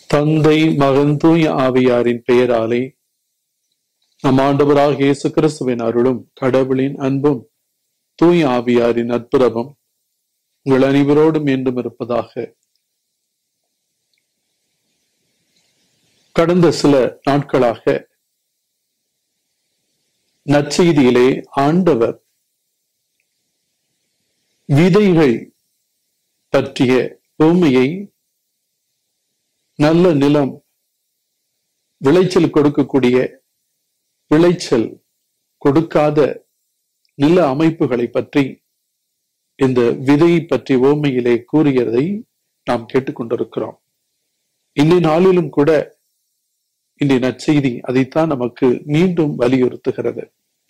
தந்தை மகன் தூய ஆவியாரின் பெயராலே நம் ஆண்டவராக இயேசு கிறிஸ்துவின் அருளும் கடவுளின் அன்பும் தூய ஆவியாரின் அற்புதமும் உங்கள் அனைவரோடும் மீண்டும் இருப்பதாக கடந்த சில நாட்களாக நற்செய்தியிலே ஆண்டவர் விதைகள் பற்றிய பூமியை நல்ல நிலம் விளைச்சல் கொடுக்கக்கூடிய விளைச்சல் கொடுக்காத நில அமைப்புகளை பற்றி இந்த விதையை பற்றி ஓமையிலே கூறியதை நாம் கேட்டுக்கொண்டிருக்கிறோம் இன்றைய நாளிலும் கூட இன்றைய நற்செய்தி அதைத்தான் நமக்கு மீண்டும் வலியுறுத்துகிறது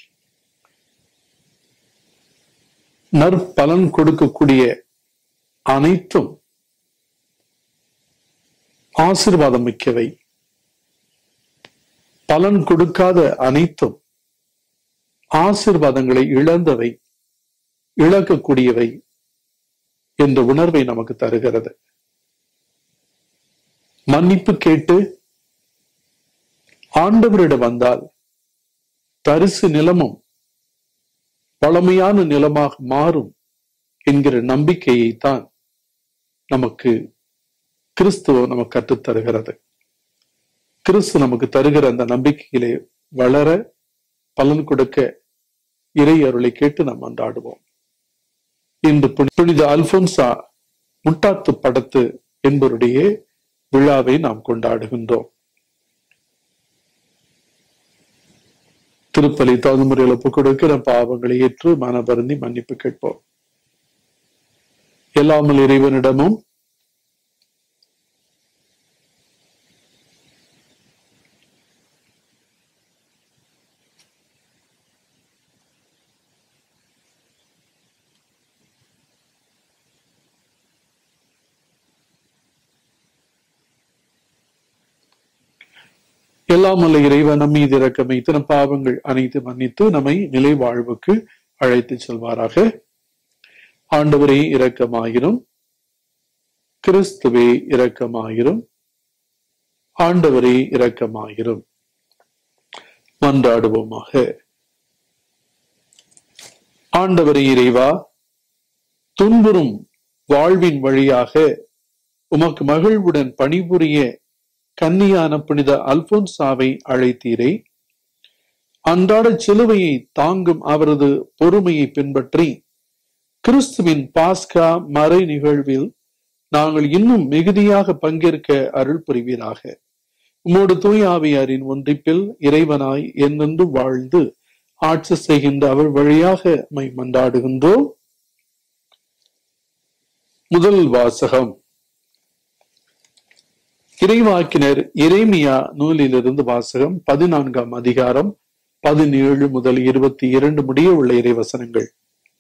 நற்பலன் கொடுக்கக்கூடிய அனைத்தும் ஆசிர்வாதம் மிக்கவை பலன் கொடுக்காத அனைத்தும் ஆசிர்வாதங்களை இழந்தவை இழக்கக்கூடியவை என்ற உணர்வை நமக்கு தருகிறது மன்னிப்பு கேட்டு ஆண்டவரிடம் வந்தால் தரிசு நிலமும் பழமையான நிலமாக மாறும் என்கிற நம்பிக்கையை தான் நமக்கு கிறிஸ்துவ நமக்கு கற்றுத் தருகிறது கிறிஸ்து நமக்கு தருகிற அந்த நம்பிக்கையிலே வளர பலன் கொடுக்க இறை அருளை கேட்டு நாம் அன்றாடுவோம் இன்று புனித அல்போன்சா முட்டாத்து படத்து என்பவருடைய விழாவை நாம் கொண்டாடுகின்றோம் திருப்பலி தகுந்த முறையில் ஒப்புக் கொடுக்கிற பாவங்களை ஏற்று மனபருந்தி மன்னிப்பு கேட்போம் எல்லாமல் இறைவனிடமும் எல்லாம் அல்ல இறைவன் நம் மீது இறக்கம் வைத்து நம் பாவங்கள் அனைத்து மன்னித்து நம்மை நிலை வாழ்வுக்கு அழைத்து செல்வாராக ஆண்டவரே இரக்கமாயிரும் கிறிஸ்துவே இரக்கமாயிரும் ஆண்டவரே இரக்கமாயிரும் மன்றாடுவோமாக ஆண்டவரே இறைவா துன்புறும் வாழ்வின் வழியாக உமக்கு மகிழ்வுடன் பணிபுரிய கன்னியான புனித அல்போன்சாவை அழைத்தீரே அன்றாட சிலுவையை தாங்கும் அவரது பொறுமையை பின்பற்றி கிறிஸ்துவின் பாஸ்கா மறை நிகழ்வில் நாங்கள் இன்னும் மிகுதியாக பங்கேற்க அருள் புரிவீராக உம்மோடு தூய் ஆவியாரின் ஒன்றிப்பில் இறைவனாய் என்னென்று வாழ்ந்து ஆட்சி செய்கின்ற அவர் வழியாக மை மன்றாடுகின்றோம் முதல் வாசகம் இறைவாக்கினர் இறைமியா நூலிலிருந்து வாசகம் பதினான்காம் அதிகாரம் பதினேழு முதல் இருபத்தி இரண்டு முடிய உள்ள இறைவசனங்கள்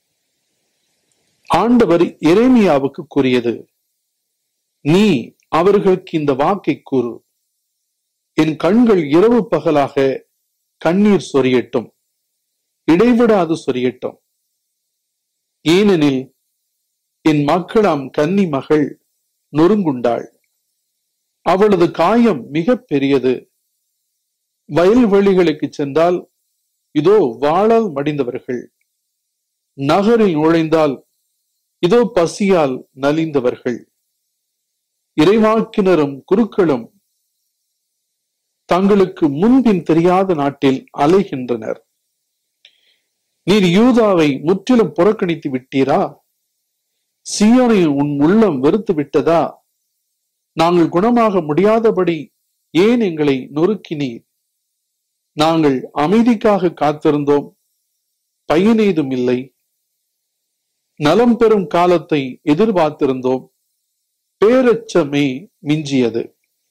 ஆண்டவர் இறைமியாவுக்கு கூறியது நீ அவர்களுக்கு இந்த வாக்கை கூறு என் கண்கள் இரவு பகலாக கண்ணீர் சொரியட்டும் இடைவிடாது சொரியட்டும் ஏனெனில் என் மக்களாம் கன்னி மகள் நொறுங்குண்டாள் அவளது காயம் மிக பெரியது வயல்வெளிகளுக்கு சென்றால் இதோ வாழால் மடிந்தவர்கள் நகரில் நுழைந்தால் இதோ பசியால் நலிந்தவர்கள் இறைவாக்கினரும் குருக்களும் தங்களுக்கு முன்பின் தெரியாத நாட்டில் அலைகின்றனர் நீர் யூதாவை முற்றிலும் புறக்கணித்து விட்டீரா சியோனை உன் உள்ளம் வெறுத்து விட்டதா நாங்கள் குணமாக முடியாதபடி ஏன் எங்களை நொறுக்கினீர் நாங்கள் அமைதிக்காக காத்திருந்தோம் பயனேதும் இல்லை நலம் பெறும் காலத்தை எதிர்பார்த்திருந்தோம் பேரச்சமே மிஞ்சியது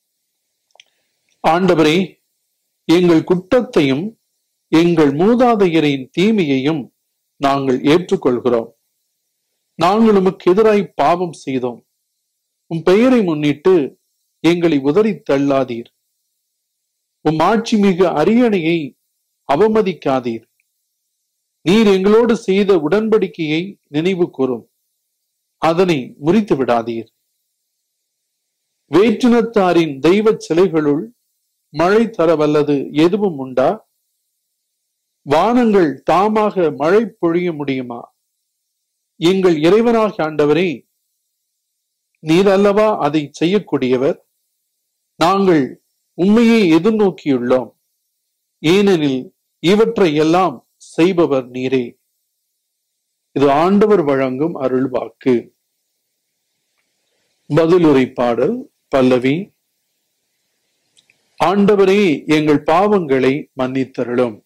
ஆண்டவரே எங்கள் குற்றத்தையும் எங்கள் மூதாதையரின் தீமையையும் நாங்கள் ஏற்றுக்கொள்கிறோம் நாங்கள் உமக்கு எதிராய் பாவம் செய்தோம் உம் பெயரை முன்னிட்டு எங்களை உதறி தள்ளாதீர் உம் ஆட்சி மிகு அரியணையை அவமதிக்காதீர் நீர் எங்களோடு செய்த உடன்படிக்கையை நினைவு கூறும் அதனை முறித்து விடாதீர் வேற்றினத்தாரின் தெய்வ சிலைகளுள் மழை தர வல்லது எதுவும் உண்டா வானங்கள் தாமாக மழை பொழிய முடியுமா எங்கள் இறைவனாக ஆண்டவரே நீர் அல்லவா அதை செய்யக்கூடியவர் நாங்கள் உண்மையை எதிர்நோக்கியுள்ளோம் ஏனெனில் இவற்றை எல்லாம் செய்பவர் நீரே இது ஆண்டவர் வழங்கும் அருள் வாக்கு பதிலுரை பாடல் பல்லவி ஆண்டவரே எங்கள் பாவங்களை மன்னித்தருளும்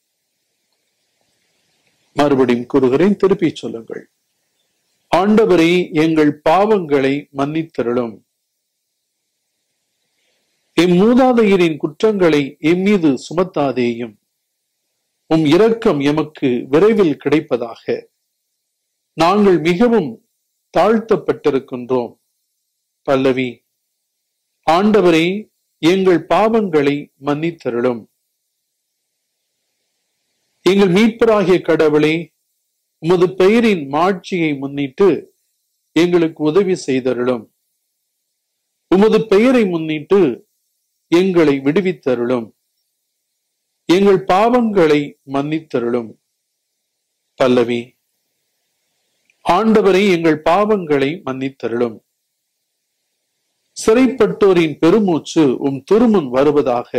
மறுபடியும் கூறுகிறேன் திருப்பி சொல்லுங்கள் ஆண்டவரே எங்கள் பாவங்களை மன்னித்தருளும் எம் மூதாதையரின் குற்றங்களை எம்மீது சுமத்தாதேயும் உம் இரக்கம் எமக்கு விரைவில் கிடைப்பதாக நாங்கள் மிகவும் தாழ்த்தப்பட்டிருக்கின்றோம் பல்லவி ஆண்டவரே எங்கள் பாவங்களை மன்னித்தருளும் எங்கள் மீட்பராகிய கடவுளே உமது பெயரின் மாட்சியை முன்னிட்டு எங்களுக்கு உதவி செய்தருளும் உமது பெயரை முன்னிட்டு எங்களை விடுவித்தருளும் எங்கள் பாவங்களை மன்னித்தருளும் பல்லவி ஆண்டவரை எங்கள் பாவங்களை மன்னித்தருளும் சிறைப்பட்டோரின் பெருமூச்சு உம் திருமுன் வருவதாக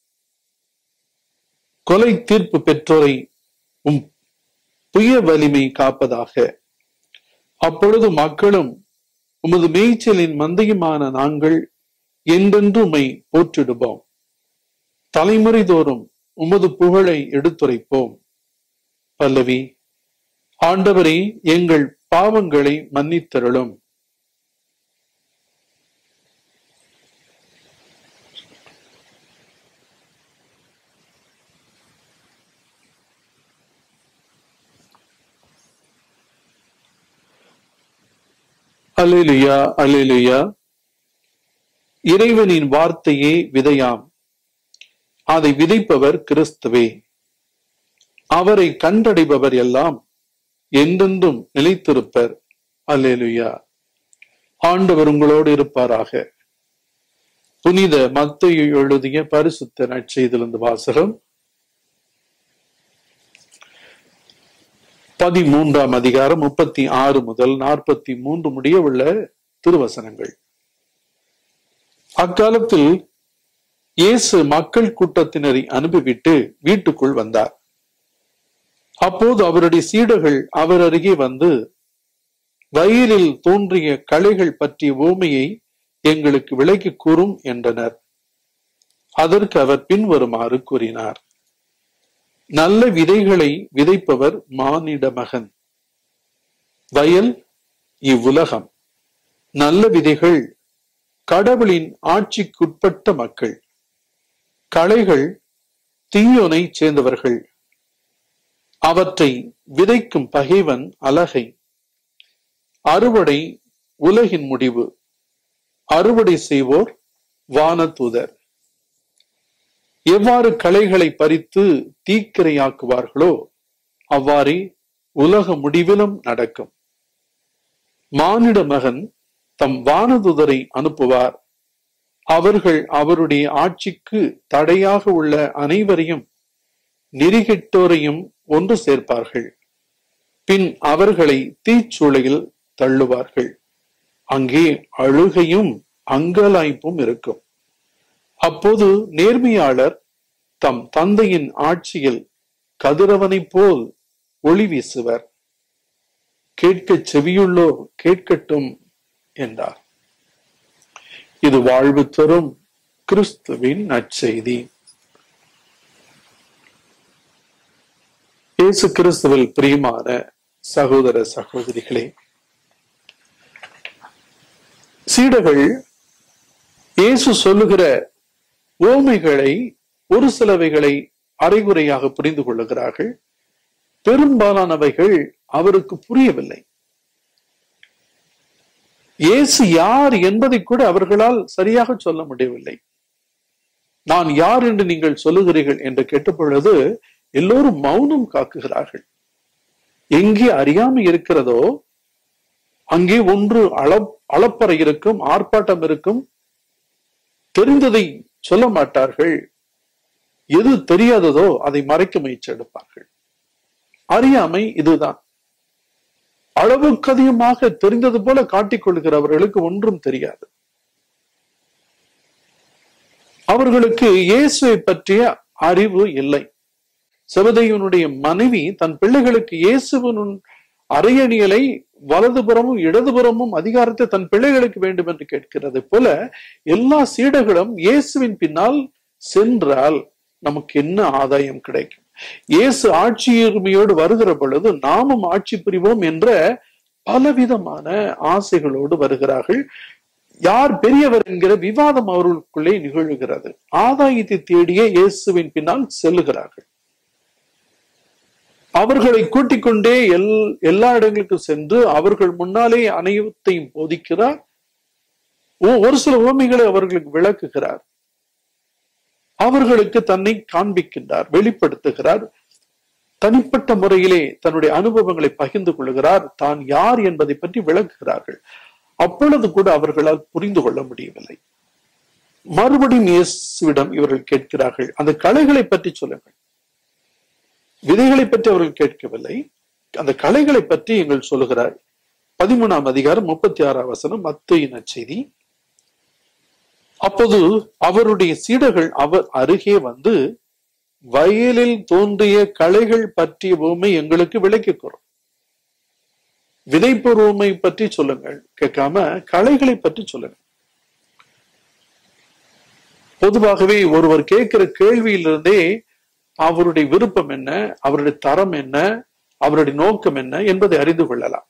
கொலை தீர்ப்பு பெற்றோரை உம் புய வலிமை காப்பதாக அப்பொழுது மக்களும் உமது மேய்ச்சலின் மந்தையுமான நாங்கள் என்றென்று உம்மை போற்றிடுவோம் தலைமுறை தோறும் உமது புகழை எடுத்துரைப்போம் பல்லவி ஆண்டவரே எங்கள் பாவங்களை மன்னித்தருளும் அலேலுயா அலேலுயா இறைவனின் வார்த்தையே விதையாம் அதை விதைப்பவர் கிறிஸ்துவே அவரை கண்டடைபவர் எல்லாம் என்றென்றும் நிலைத்திருப்பர் அல்லேலுயா ஆண்டவர் உங்களோடு இருப்பாராக புனித மத்தையை எழுதிய பரிசுத்த நற்செய்திலிருந்து வாசகம் பதிமூன்றாம் அதிகாரம் முப்பத்தி ஆறு முதல் நாற்பத்தி மூன்று முடிய உள்ள திருவசனங்கள் அக்காலத்தில் இயேசு மக்கள் கூட்டத்தினரை அனுப்பிவிட்டு வீட்டுக்குள் வந்தார் அப்போது அவருடைய சீடர்கள் அவர் அருகே வந்து வயலில் தோன்றிய களைகள் பற்றிய ஓமையை எங்களுக்கு விளக்கி கூறும் என்றனர் அதற்கு அவர் பின்வருமாறு கூறினார் நல்ல விதைகளை விதைப்பவர் மானிட மகன் வயல் இவ்வுலகம் நல்ல விதைகள் கடவுளின் ஆட்சிக்குட்பட்ட மக்கள் களைகள் தீயோனை சேர்ந்தவர்கள் அவற்றை விதைக்கும் பகைவன் அலகை அறுவடை உலகின் முடிவு அறுவடை செய்வோர் வானதூதர் எவ்வாறு களைகளை பறித்து தீக்கிரையாக்குவார்களோ அவ்வாறே உலக முடிவிலும் நடக்கும் மானிட மகன் தம் வானதுதரை அனுப்புவார் அவர்கள் அவருடைய ஆட்சிக்கு தடையாக உள்ள அனைவரையும் நெறிகெட்டோரையும் ஒன்று சேர்ப்பார்கள் பின் அவர்களை தீச்சூளையில் தள்ளுவார்கள் அங்கே அழுகையும் அங்கலாய்ப்பும் இருக்கும் அப்போது நேர்மையாளர் தம் தந்தையின் ஆட்சியில் கதிரவனைப் போல் ஒளி வீசுவர் கேட்கச் செவியுள்ளோ கேட்கட்டும் என்றார் இது வாழ்வு தரும் கிறிஸ்துவின் நற்செய்தி இயேசு கிறிஸ்துவில் பிரியமான சகோதர சகோதரிகளே சீடர்கள் இயேசு சொல்லுகிற ஓமைகளை ஒரு சிலவைகளை அரைகுறையாக புரிந்து கொள்ளுகிறார்கள் பெரும்பாலானவைகள் அவருக்கு புரியவில்லை இயேசு யார் என்பதை கூட அவர்களால் சரியாக சொல்ல முடியவில்லை நான் யார் என்று நீங்கள் சொல்லுகிறீர்கள் என்று கேட்ட பொழுது எல்லோரும் மௌனம் காக்குகிறார்கள் எங்கே அறியாமை இருக்கிறதோ அங்கே ஒன்று அள அளப்பறை இருக்கும் ஆர்ப்பாட்டம் இருக்கும் தெரிந்ததை சொல்ல மாட்டார்கள் எது தெரியாததோ அதை மறைக்க முயற்சி எடுப்பார்கள் அறியாமை இதுதான் அளவுக்கு அதிகமாக தெரிந்தது போல காட்டிக் கொள்கிறவர்களுக்கு ஒன்றும் தெரியாது அவர்களுக்கு இயேசுவை பற்றிய அறிவு இல்லை செவதையனுடைய மனைவி தன் பிள்ளைகளுக்கு இயேசுவனும் அரையணியலை வலதுபுறமும் இடதுபுறமும் அதிகாரத்தை தன் பிள்ளைகளுக்கு வேண்டும் என்று கேட்கிறது போல எல்லா சீடர்களும் இயேசுவின் பின்னால் சென்றால் நமக்கு என்ன ஆதாயம் கிடைக்கும் இயேசு ஆட்சியுரிமையோடு வருகிற பொழுது நாமும் ஆட்சி புரிவோம் என்ற பலவிதமான ஆசைகளோடு வருகிறார்கள் யார் பெரியவர் என்கிற விவாதம் அவர்களுக்குள்ளே நிகழ்கிறது ஆதாயத்தை தேடிய இயேசுவின் பின்னால் செல்லுகிறார்கள் அவர்களை கூட்டிக் கொண்டே எல் எல்லா இடங்களுக்கும் சென்று அவர்கள் முன்னாலே அனைத்தையும் போதிக்கிறார் ஒரு சில உவமைகளை அவர்களுக்கு விளக்குகிறார் அவர்களுக்கு தன்னை காண்பிக்கின்றார் வெளிப்படுத்துகிறார் தனிப்பட்ட முறையிலே தன்னுடைய அனுபவங்களை பகிர்ந்து கொள்கிறார் தான் யார் என்பதை பற்றி விளக்குகிறார்கள் அப்பொழுது கூட அவர்களால் புரிந்து கொள்ள முடியவில்லை மறுபடியும் இயேசுவிடம் இவர்கள் கேட்கிறார்கள் அந்த கலைகளை பற்றி சொல்லுங்கள் விதைகளை பற்றி அவர்கள் கேட்கவில்லை அந்த கலைகளை பற்றி எங்கள் சொல்லுகிறார் பதிமூணாம் அதிகாரம் முப்பத்தி ஆறாம் வசனம் மத்திய நற்செய்தி அப்போது அவருடைய சீடர்கள் அவர் அருகே வந்து வயலில் தோன்றிய களைகள் பற்றிய பூமை எங்களுக்கு விளக்கிக் கூறும் விதைப்பொருமை பற்றி சொல்லுங்கள் கேட்காம களைகளை பற்றி சொல்லுங்கள் பொதுவாகவே ஒருவர் கேட்கிற கேள்வியிலிருந்தே அவருடைய விருப்பம் என்ன அவருடைய தரம் என்ன அவருடைய நோக்கம் என்ன என்பதை அறிந்து கொள்ளலாம்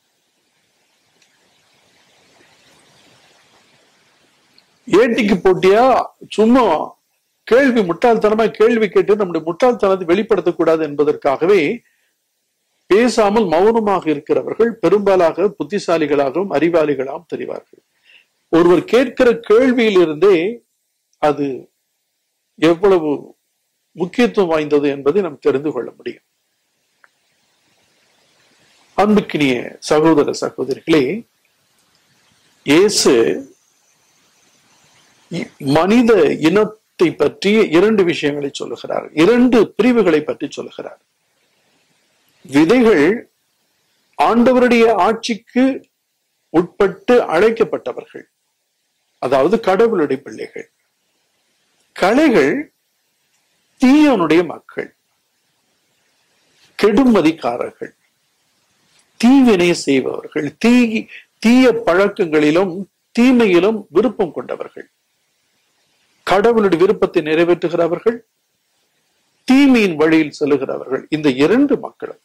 ஏட்டிக்கு போட்டியா சும்மா கேள்வி முட்டாள்தனமா கேள்வி கேட்டு நம்முடைய முட்டாள்தனத்தை வெளிப்படுத்தக்கூடாது என்பதற்காகவே பேசாமல் மௌனமாக இருக்கிறவர்கள் பெரும்பாலாக புத்திசாலிகளாகவும் அறிவாளிகளாகவும் தெரிவார்கள் ஒருவர் கேட்கிற கேள்வியிலிருந்தே அது எவ்வளவு முக்கியத்துவம் வாய்ந்தது என்பதை நாம் தெரிந்து கொள்ள முடியும் அன்புக்கினிய சகோதர சகோதரிகளே இயேசு மனித இனத்தை பற்றிய இரண்டு விஷயங்களை சொல்லுகிறார் இரண்டு பிரிவுகளை பற்றி சொல்லுகிறார் விதைகள் ஆண்டவருடைய ஆட்சிக்கு உட்பட்டு அழைக்கப்பட்டவர்கள் அதாவது கடவுளுடைய பிள்ளைகள் கலைகள் தீயனுடைய மக்கள் கெடுமதிக்காரர்கள் தீவினை செய்பவர்கள் தீ தீய பழக்கங்களிலும் தீமையிலும் விருப்பம் கொண்டவர்கள் கடவுளுடைய விருப்பத்தை நிறைவேற்றுகிறவர்கள் தீமையின் வழியில் செல்லுகிறவர்கள் இந்த இரண்டு மக்களும்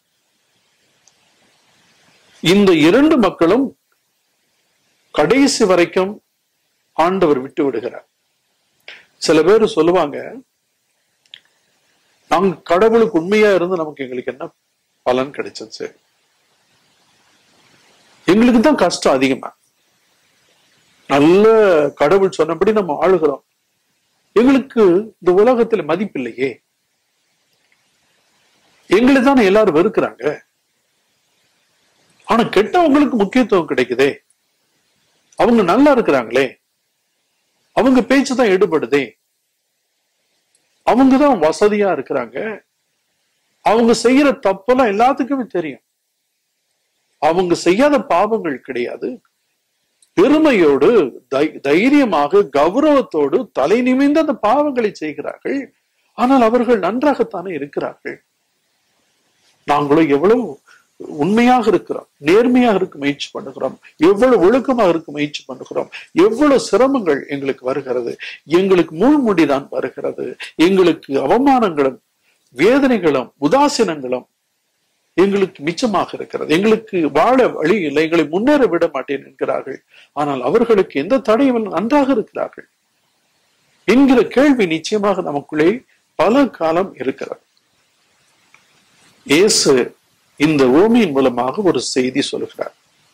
இந்த இரண்டு மக்களும் கடைசி வரைக்கும் ஆண்டவர் விட்டு விடுகிறார் சில பேர் சொல்லுவாங்க நாங்க கடவுளுக்கு உண்மையா இருந்து நமக்கு எங்களுக்கு என்ன பலன் கிடைச்சது சரி எங்களுக்கு தான் கஷ்டம் அதிகமா நல்ல கடவுள் சொன்னபடி நம்ம ஆளுகிறோம் எங்களுக்கு இந்த உலகத்துல மதிப்பில்லையே எங்களை தானே எல்லாரும் வெறுக்கிறாங்க ஆனா கெட்டவங்களுக்கு முக்கியத்துவம் கிடைக்குதே அவங்க நல்லா இருக்கிறாங்களே அவங்க பேச்சு தான் எடுபடுதே அவங்க தான் வசதியா இருக்கிறாங்க அவங்க செய்யற தப்பெல்லாம் எல்லாத்துக்குமே தெரியும் அவங்க செய்யாத பாவங்கள் கிடையாது பெருமையோடு தைரியமாக கௌரவத்தோடு தலை நிமிர்ந்த அந்த பாவங்களை செய்கிறார்கள் ஆனால் அவர்கள் நன்றாகத்தானே இருக்கிறார்கள் நாங்களும் எவ்வளவு உண்மையாக இருக்கிறோம் நேர்மையாக இருக்க முயற்சி பண்ணுகிறோம் எவ்வளவு ஒழுக்கமாக இருக்க முயற்சி பண்ணுகிறோம் எவ்வளவு சிரமங்கள் எங்களுக்கு வருகிறது எங்களுக்கு மூழ்முடிதான் வருகிறது எங்களுக்கு அவமானங்களும் வேதனைகளும் உதாசீனங்களும் எங்களுக்கு மிச்சமாக இருக்கிறது எங்களுக்கு வாழ வழி இல்லை எங்களை முன்னேற விட மாட்டேன் என்கிறார்கள் ஆனால் அவர்களுக்கு எந்த தடையும் நன்றாக இருக்கிறார்கள் என்கிற கேள்வி நிச்சயமாக நமக்குள்ளே பல காலம் இருக்கிறது இயேசு இந்த ஓமையின் மூலமாக ஒரு செய்தி சொல்கிறார்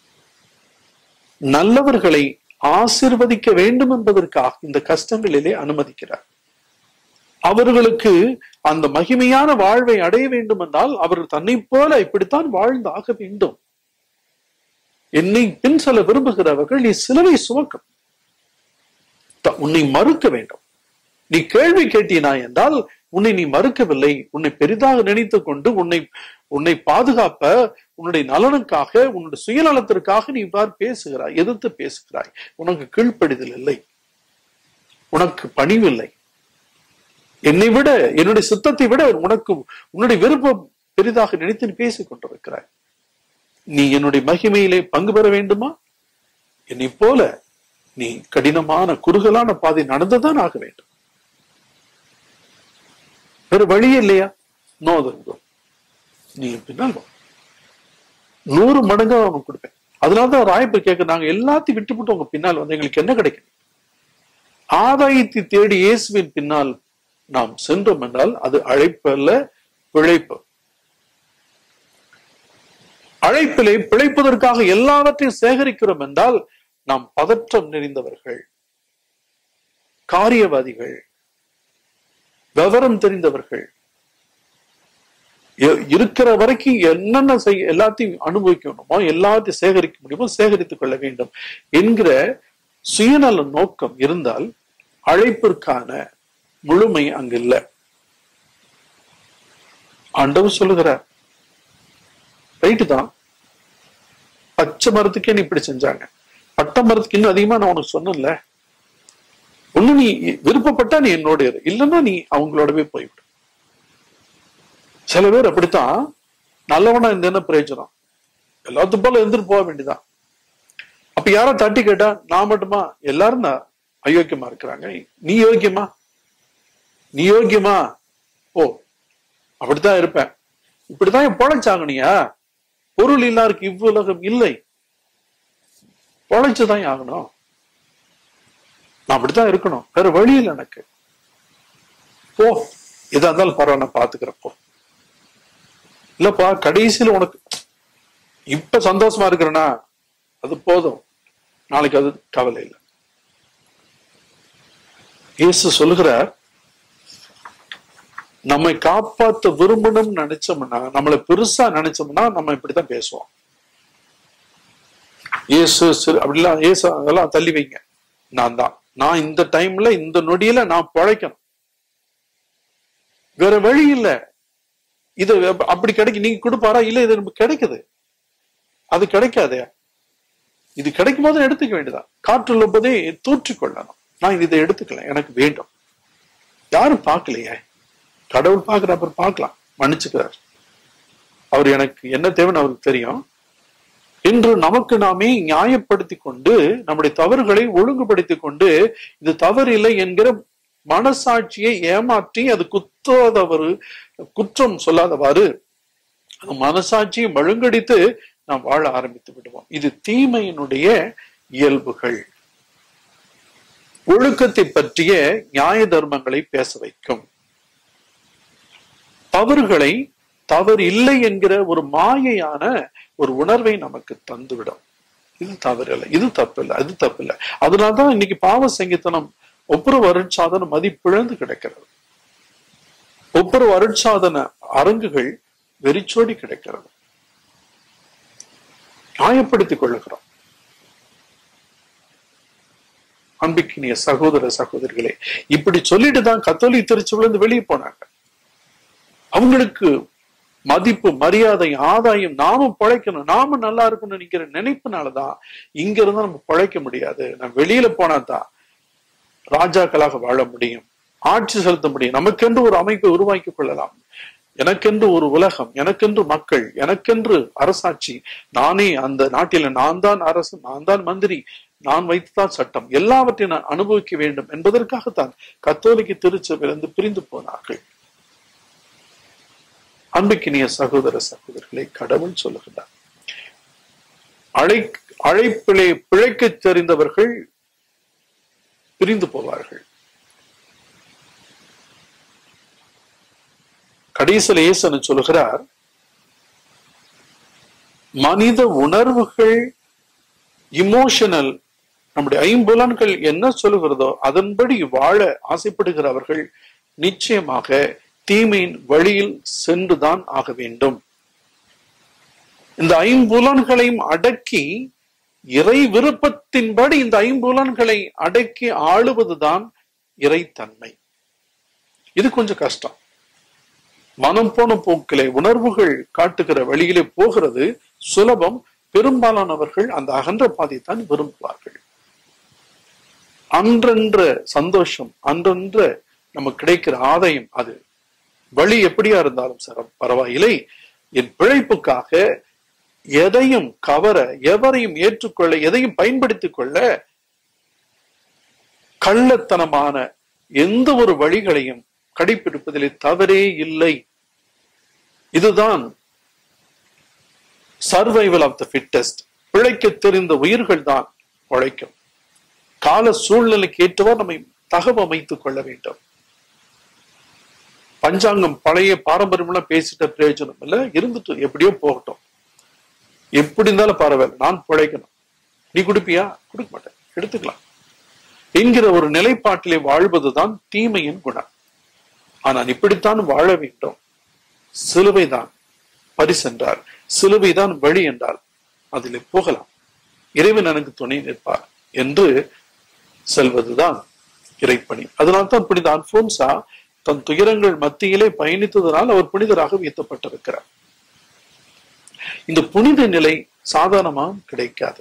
நல்லவர்களை ஆசிர்வதிக்க வேண்டும் என்பதற்காக இந்த கஷ்டங்களிலே அனுமதிக்கிறார் அவர்களுக்கு அந்த மகிமையான வாழ்வை அடைய வேண்டும் என்றால் அவர்கள் தன்னை போல இப்படித்தான் வாழ்ந்தாக வேண்டும் என்னை பின் செல்ல விரும்புகிறவர்கள் நீ சிலுவை சுமக்கும் உன்னை மறுக்க வேண்டும் நீ கேள்வி கேட்டினா என்றால் உன்னை நீ மறுக்கவில்லை உன்னை பெரிதாக நினைத்துக் கொண்டு உன்னை உன்னை பாதுகாப்ப உன்னுடைய நலனுக்காக உன்னுடைய சுயநலத்திற்காக நீ இவ்வாறு பேசுகிறாய் எதிர்த்து பேசுகிறாய் உனக்கு கீழ்ப்படிதல் இல்லை உனக்கு பணிவில்லை என்னை விட என்னுடைய சித்தத்தை விட உனக்கு உன்னுடைய விருப்பம் பெரிதாக நினைத்து நீ பேசிக் கொண்டிருக்கிறாய் நீ என்னுடைய மகிமையிலே பங்கு பெற வேண்டுமா என்னை போல நீ கடினமான குறுகலான பாதை நடந்துதான் ஆக வேண்டும் வேற வழியே இல்லையா நோ தங்கோ நீ என் பின்னால் வா நூறு மடங்கா அவனுக்கு கொடுப்பேன் அதனாலதான் ராயப்பை கேட்க நாங்க எல்லாத்தையும் விட்டுவிட்டு உங்க பின்னால் வந்து எங்களுக்கு என்ன கிடைக்கும் ஆதாயத்தை தேடி இயேசுவின் பின்னால் நாம் சென்றோம் என்றால் அது அழைப்பு அல்ல பிழைப்பு அழைப்பிலே பிழைப்பதற்காக எல்லாவற்றையும் சேகரிக்கிறோம் என்றால் நாம் பதற்றம் நிறைந்தவர்கள் காரியவாதிகள் விவரம் தெரிந்தவர்கள் இ- இருக்கிற வரைக்கும் என்னென்ன செய்ய எல்லாத்தையும் அனுபவிக்கணுமோ எல்லாத்தையும் சேகரிக்க முடியுமோ சேகரித்துக் கொள்ள வேண்டும் என்கிற சுயநல நோக்கம் இருந்தால் அழைப்பிற்கான முழுமை அங்கு இல்லை ஆண்டவர் சொல்லுகிறார் ரைட்டு தான் பச்சை மரத்துக்கே நீ இப்படி செஞ்சாங்க பட்டை மரத்துக்கு இன்னும் அதிகமா நான் உனக்கு சொன்னேன்ல ஒண்ணு நீ விருப்பப்பட்டா நீ என்னோட இரு இல்லைன்னா நீ அவங்களோடவே போய்விடு சில பேர் அப்படித்தான் நல்லவனா இந்த என்ன பிரயோஜனம் எல்லாத்து போல இருந்துட்டு போக வேண்டியதான் அப்ப யாரோ தட்டி கேட்டா நான் மட்டுமா எல்லாரும் தான் அயோக்கியமா இருக்கிறாங்க நீ யோக்கியமா நீ யோக்கியமா ஓ அப்படித்தான் இருப்பேன் இப்படித்தான் என் பொழைச்சாங்கனியா பொருள் இல்லாருக்கு இவ்வுலகம் இல்லை பொழைச்சுதான் ஆகணும் நான் அப்படித்தான் இருக்கணும் வேற வழி இல்லை எனக்கு போ எதா இருந்தாலும் பரவாயில்ல நான் பாத்துக்கிறப்போ இல்லப்பா கடைசியில உனக்கு இப்ப சந்தோஷமா இருக்கிறனா அது போதும் நாளைக்கு அது கவலை இல்லை இயேசு சொல்லுகிறார் நம்மை காப்பாத்த விரும்பணும்னு நினைச்சோம்னா நம்மளை பெருசா நினைச்சோம்னா நம்ம இப்படித்தான் பேசுவோம் இயேசு சிறு- அப்படிலாம் இயேசு அதெல்லாம் தள்ளி வைங்க நான் தான் நான் இந்த டைம்ல இந்த நொடியில நான் பிழைக்கணும் வேற வழி இல்ல இது அப்ப- அப்படி கிடைக்கும் நீங்க கொடுப்பாரா இல்ல இது நமக்கு கிடைக்குது அது கிடைக்காதே இது கிடைக்கும் போது எடுத்துக்க வேண்டியதான் காற்றுள்ள போதே தூற்றிக் கொள்ளணும் நான் இதை எடுத்துக்கல எனக்கு வேண்டும் யாரும் பார்க்கலையே கடவுள் பார்க்கிற அப்புறம் பார்க்கலாம் மன்னிச்சுக்கிறார் அவர் எனக்கு என்ன தேவைன்னு அவருக்கு தெரியும் இன்று நமக்கு நாமே நியாயப்படுத்திக் கொண்டு நம்முடைய தவறுகளை ஒழுங்குபடுத்திக் கொண்டு இது தவறு இல்லை என்கிற மனசாட்சியை ஏமாற்றி அது குத்தாதவரு குற்றம் சொல்லாதவாறு அந்த மனசாட்சியை மழுங்கடித்து நாம் வாழ ஆரம்பித்து விடுவோம் இது தீமையினுடைய இயல்புகள் ஒழுக்கத்தை பற்றிய நியாய தர்மங்களை பேச வைக்கும் தவறுகளை தவறு இல்லை என்கிற ஒரு மாயையான ஒரு உணர்வை நமக்கு தந்துவிடும் இது தவறு இல்லை இது தப்பு இல்லை அது தப்பு இல்லை அதனாலதான் இன்னைக்கு பாவ சங்கீதனம் ஒப்புரவு அருட்சாதனம் மதிப்பிழந்து கிடக்கிறது ஒப்புரவு அருட்சாதன அரங்குகள் வெறிச்சோடி கிடக்கிறது நியாயப்படுத்திக் கொள்ளுகிறோம் அன்பிக்கினிய சகோதர சகோதரிகளே இப்படி சொல்லிட்டு தான் கத்தோலிக் திருச்சுவிலிருந்து வெளியே போனாங்க அவங்களுக்கு மதிப்பு மரியாதை ஆதாயம் நாமும் பிழைக்கணும் நாமும் நல்லா இருக்கணும்னு நினைக்கிற நினைப்புனாலதான் இங்க இருந்தா நம்ம பிழைக்க முடியாது நம்ம வெளியில போனா தான் ராஜாக்களாக வாழ முடியும் ஆட்சி செலுத்த முடியும் நமக்கென்று ஒரு அமைப்பை உருவாக்கி கொள்ளலாம் எனக்கென்று ஒரு உலகம் எனக்கென்று மக்கள் எனக்கென்று அரசாட்சி நானே அந்த நாட்டில நான் தான் அரசு நான் தான் மந்திரி நான் வைத்துதான் சட்டம் எல்லாவற்றையும் நான் அனுபவிக்க வேண்டும் என்பதற்காகத்தான் கத்தோலிக்க திருச்சபையிலிருந்து பிரிந்து போனார்கள் அன்புக்கினிய சகோதர சகோதரர்களை கடவுள் சொல்லுகிறார் அழை அழைப்பிலே பிழைக்கத் தெரிந்தவர்கள் பிரிந்து போவார்கள் கடைசியில் இயேசு சொல்லுகிறார் மனித உணர்வுகள் இமோஷனல் நம்முடைய ஐம்புலன்கள் என்ன சொல்லுகிறதோ அதன்படி வாழ ஆசைப்படுகிறவர்கள் நிச்சயமாக தீமையின் வழியில் சென்றுதான் ஆக வேண்டும் இந்த ஐம்புலன்களையும் அடக்கி இறை விருப்பத்தின்படி இந்த ஐம்புலன்களை அடக்கி ஆளுவதுதான் இறைத்தன்மை இது கொஞ்சம் கஷ்டம் மனம் போன போக்கிலே உணர்வுகள் காட்டுகிற வழியிலே போகிறது சுலபம் பெரும்பாலானவர்கள் அந்த அகன்ற பாதை தான் விரும்புவார்கள் அன்றன்ற சந்தோஷம் அன்றன்ற நமக்கு கிடைக்கிற ஆதாயம் அது வழி எப்படியா இருந்தாலும் சார் பரவாயில்லை என் பிழைப்புக்காக எதையும் கவர எவரையும் ஏற்றுக்கொள்ள எதையும் பயன்படுத்திக் கொள்ள கள்ளத்தனமான எந்த ஒரு வழிகளையும் கடைபிடிப்பதிலே தவறே இல்லை இதுதான் சர்வைவல் ஆஃப் த ஃபிட்டஸ்ட் பிழைக்க தெரிந்த உயிர்கள் தான் உழைக்கும் கால சூழ்நிலைக்கு ஏற்றவாறு நம்மை தகவமைத்துக் கொள்ள வேண்டும் பஞ்சாங்கம் பழைய பாரம்பரியம்லாம் பேசிட்ட பிரயோஜனம் இல்ல இருந்துட்டு எப்படியோ போகட்டும் எப்படி இருந்தாலும் பரவாயில்ல நான் பிழைக்கணும் நீ குடிப்பியா கொடுக்க மாட்டேன் எடுத்துக்கலாம் என்கிற ஒரு நிலைப்பாட்டிலே வாழ்வதுதான் தீமையின் குணம் ஆனால் இப்படித்தான் வாழ வேண்டும் சிலுவைதான் பரிசென்றார் சிலுவைதான் வழி என்றால் அதிலே போகலாம் இறைவன் எனக்கு துணை நிற்பார் என்று செல்வதுதான் இறைப்பணி அதனால்தான் புனித அல்போன்சா தன் துயரங்கள் மத்தியிலே பயணித்ததனால் அவர் புனிதராக உயர்த்தப்பட்டிருக்கிறார் இந்த புனித நிலை சாதாரணமாக கிடைக்காது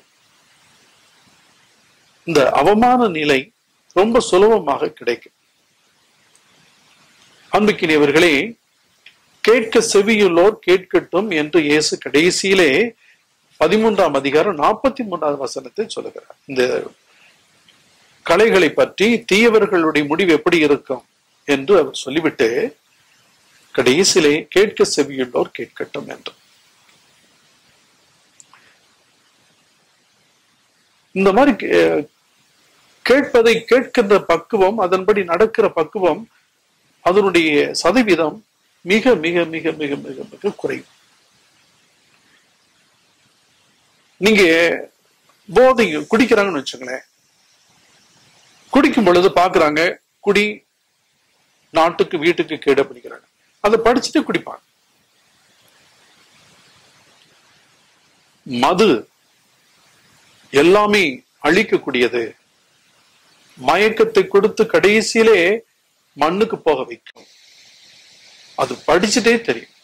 இந்த அவமான நிலை ரொம்ப சுலபமாக கிடைக்கும் அன்புக்கினியவர்களே கேட்க செவியுள்ளோர் கேட்கட்டும் என்று இயேசு கடைசியிலே பதிமூன்றாம் அதிகாரம் நாற்பத்தி மூன்றாவது வசனத்தை சொல்லுகிறார் இந்த கலைகளை பற்றி தீயவர்களுடைய முடிவு எப்படி இருக்கும் என்று அவர் சொல்லிவிட்டு கடைசியிலே கேட்க செவியுள்ளோர் கேட்கட்டும் என்று இந்த மாதிரி கேட்பதை கேட்கின்ற பக்குவம் அதன்படி நடக்கிற பக்குவம் அதனுடைய சதவீதம் மிக மிக மிக மிக மிக மிக குறைவு நீங்க போதை குடிக்கிறாங்கன்னு வச்சுங்களேன் குடிக்கும் பொழுது பாக்குறாங்க குடி நாட்டுக்கு வீட்டுக்கு கேடு படிக்கிறாங்க அதை படிச்சுட்டு குடிப்பாங்க மது எல்லாமே அழிக்கக்கூடியது மயக்கத்தை கொடுத்து கடைசியிலே மண்ணுக்கு போக வைக்கும் அது படிச்சுட்டே தெரியும்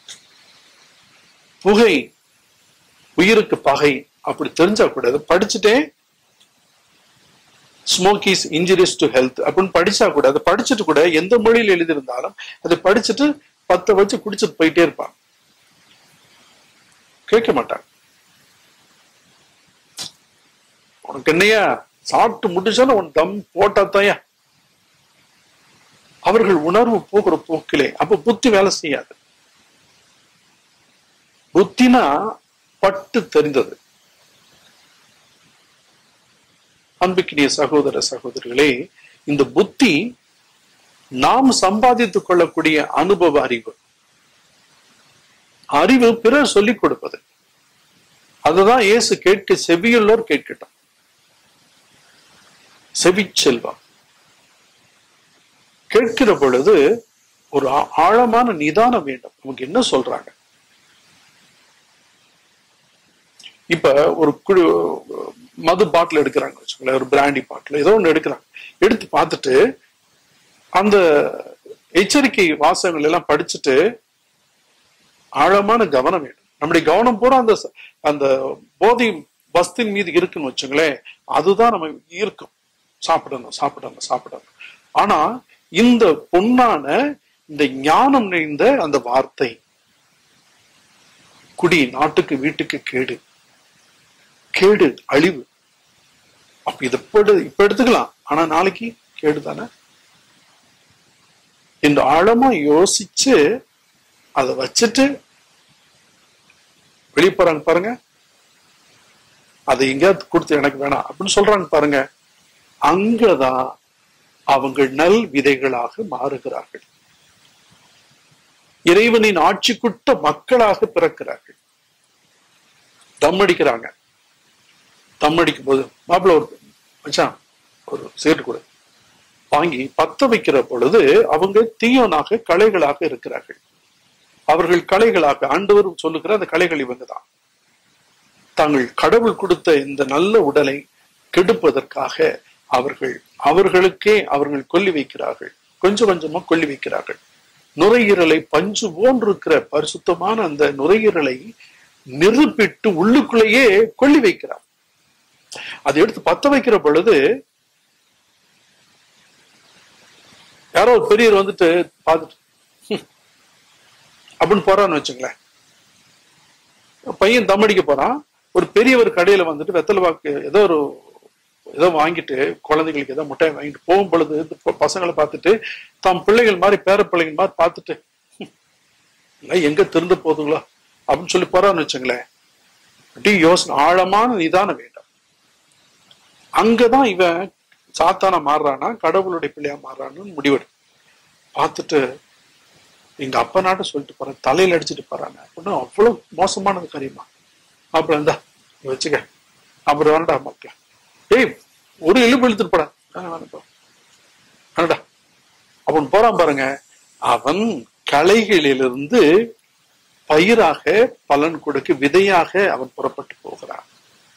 புகை உயிருக்கு பகை அப்படி தெரிஞ்சா கூட அது படிச்சுட்டே smoke is injurious to health அப்படின்னு படிச்சா கூட அதை படிச்சுட்டு கூட எந்த மொழியில் எழுதியிருந்தாலும் அதை படிச்சுட்டு பத்த வச்சு குடிச்சிட்டு போயிட்டே இருப்பாங்க கேட்க மாட்டாங்க உனக்கு என்னையா சாப்பிட்டு முடிச்சாலும் உன் தம் போட்டாத்தாயா அவர்கள் உணர்வு போகிற போக்கிலே அப்ப புத்தி வேலை செய்யாது புத்தினா பட்டு தெரிந்தது அன்புக்கினிய சகோதர சகோதரிகளே இந்த புத்தி நாம் சம்பாதித்துக் கொள்ளக்கூடிய அனுபவ அறிவு அறிவு பிறர் சொல்லிக் கொடுப்பது அதுதான் இயேசு கேட்க செவியுள்ளோர் கேட்கட்டும் செவி செல்வம் கேட்கிற பொழுது ஒரு ஆழமான நிதானம் வேண்டும் நமக்கு என்ன சொல்றாங்க இப்ப ஒரு குழு மது பாட்டில் எடுக்கிறாங்க வச்சுக்கோங்களேன் ஒரு பிராண்டி பாட்டில் ஏதோ ஒன்று எடுக்கிறாங்க எடுத்து பார்த்துட்டு அந்த எச்சரிக்கை வாசகங்கள் எல்லாம் படிச்சுட்டு ஆழமான கவனம் வேண்டும் நம்முடைய கவனம் பூரா அந்த அந்த போதை வஸ்தின் மீது இருக்குன்னு வச்சுங்களேன் அதுதான் நம்ம ஈர்க்கும் சாப்பிடணும் சாப்பிடணும் சாப்பிடணும் ஆனா இந்த பொன்னான இந்த ஞானம் நிறைந்த அந்த வார்த்தை குடி நாட்டுக்கு வீட்டுக்கு கேடு கேடு அழிவு அப்ப இதை இப்ப எடுத்துக்கலாம் ஆனா நாளைக்கு கேடு தானே என்று ஆழமா யோசிச்சு அதை வச்சுட்டு வெளியே போறாங்க பாருங்க அதை எங்கேயாவது கொடுத்து எனக்கு வேணாம் அப்படின்னு சொல்றாங்க பாருங்க அங்கதான் அவங்க நல் விதைகளாக மாறுகிறார்கள் இறைவனின் ஆட்சிக்குட்ட மக்களாக பிறக்கிறார்கள் தம் அடிக்கிறாங்க தம் அடிக்கும் போது மாப்பிள்ள ஒரு மச்சான் ஒரு சிகரெட் கூட வாங்கி பத்த வைக்கிற பொழுது அவங்க தீயோனாக கலைகளாக இருக்கிறார்கள் அவர்கள் கலைகளாக ஆண்டவர் சொல்லுகிற அந்த கலைகள் இவங்க தான் தாங்கள் கடவுள் கொடுத்த இந்த நல்ல உடலை கெடுப்பதற்காக அவர்கள் அவர்களுக்கே அவர்கள் கொல்லி வைக்கிறார்கள் கொஞ்சம் கொஞ்சமா கொல்லி வைக்கிறார்கள் நுரையீரலை பஞ்சு போன்று இருக்கிற பரிசுத்தமான அந்த நுரையீரலை நிரூபிட்டு உள்ளுக்குள்ளேயே கொல்லி வைக்கிறார் அதை எடுத்து பத்த வைக்கிற பொழுது யாரோ ஒரு பெரியவர் வந்துட்டு பார்த்துட்டு "ஹம்" அப்படின்னு போறான்னு வச்சுங்களேன் பையன் தம் அடிக்க போறான் ஒரு பெரியவர் கடையில வந்துட்டு வெத்தலை பாக்கு ஏதோ ஒரு ஏதோ வாங்கிட்டு குழந்தைகளுக்கு ஏதோ முட்டாய் வாங்கிட்டு போகும் பொழுது இந்த ப- பசங்களை பார்த்துட்டு தாம் பிள்ளைகள் மாதிரி பேர பிள்ளைகள் மாதிரி பார்த்துட்டு "ஹம், இல்லை எங்க திருந்து போதுங்களோ அப்படின்னு சொல்லி போறான்னு வச்சுங்களேன் அப்படி யோசனை ஆழமான நிதானம் வேண்டும் அங்கதான் இவன் சாத்தானா மாறுறானா கடவுளுடைய பிள்ளையா மாறுறான்னு முடிவெடு பார்த்துட்டு எங்க அப்பா நாட்ட சொல்லிட்டு போறேன் தலையில அடிச்சுட்டு போறாங்க அப்படின்னா அவ்வளவு மோசமானது காரியமா அப்புறம் இந்தா நீ வச்சுக்க அப்புறம் வேணடா மக்கள் ஏய் ஒரு எலும்பு இழுத்துட்டு போடா வேணாம், வேணாம் போ. வேணடா அவன் போறான் பாருங்க அவன் களைகளிலிருந்து பயிராக பலன் கொடுக்க விதையாக அவன் புறப்பட்டு போகிறான்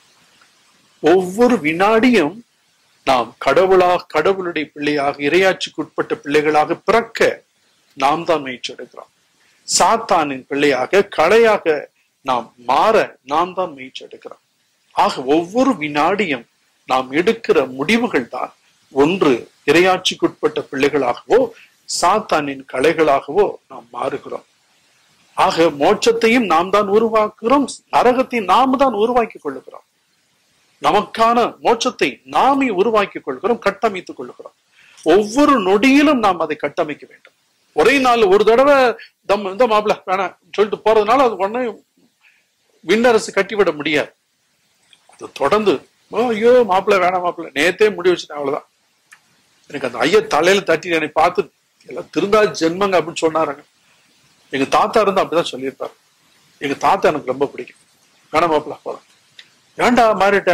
ஒவ்வொரு வினாடியும் நாம் கடவுளாக கடவுளுடைய பிள்ளையாக இரையாட்சிக்கு உட்பட்ட பிள்ளைகளாக பிறக்க நாம் தான் முயற்சி எடுக்கிறோம் சாத்தானின் பிள்ளையாக களையாக நாம் மாற நாம் தான் முயற்சி எடுக்கிறோம் ஆக ஒவ்வொரு வினாடியும் நாம் எடுக்கிற முடிவுகள் தான் ஒன்று இரையாட்சிக்குட்பட்ட பிள்ளைகளாகவோ சாத்தானின் கலைகளாகவோ நாம் மாறுகிறோம் ஆக மோட்சத்தையும் நாம் தான் உருவாக்குகிறோம் நரகத்தையும் நாம் தான் உருவாக்கி கொள்ளுகிறோம் நமக்கான மோட்சத்தை நாமே உருவாக்கி கொள்கிறோம் கட்டமைத்துக் கொள்கிறோம் ஒவ்வொரு நொடியிலும் நாம் அதை கட்டமைக்க வேண்டும் ஒரே நாள் ஒரு தடவை தம் இந்த மாப்பிள வேணாம் சொல்லிட்டு போறதுனால அது உடனே விண்ணரசு கட்டிவிட முடியாது அது தொடர்ந்து "ஓ, ஐயோ மாப்பிள வேணாம் மாப்பிள நேத்தே முடி வச்சுட்டேன் அவ்வளவுதான் எனக்கு அந்த ஐயா தலையில தட்டி என்னை பார்த்து எல்லாம் திருந்தா ஜென்மங்க அப்படின்னு சொன்னாருங்க எங்க தாத்தா இருந்தா அப்படிதான் சொல்லியிருப்பாரு எங்க தாத்தா எனக்கு ரொம்ப பிடிக்கும் வேணாம் மாப்பிள போலாம் ஏன்டா மாறிட்ட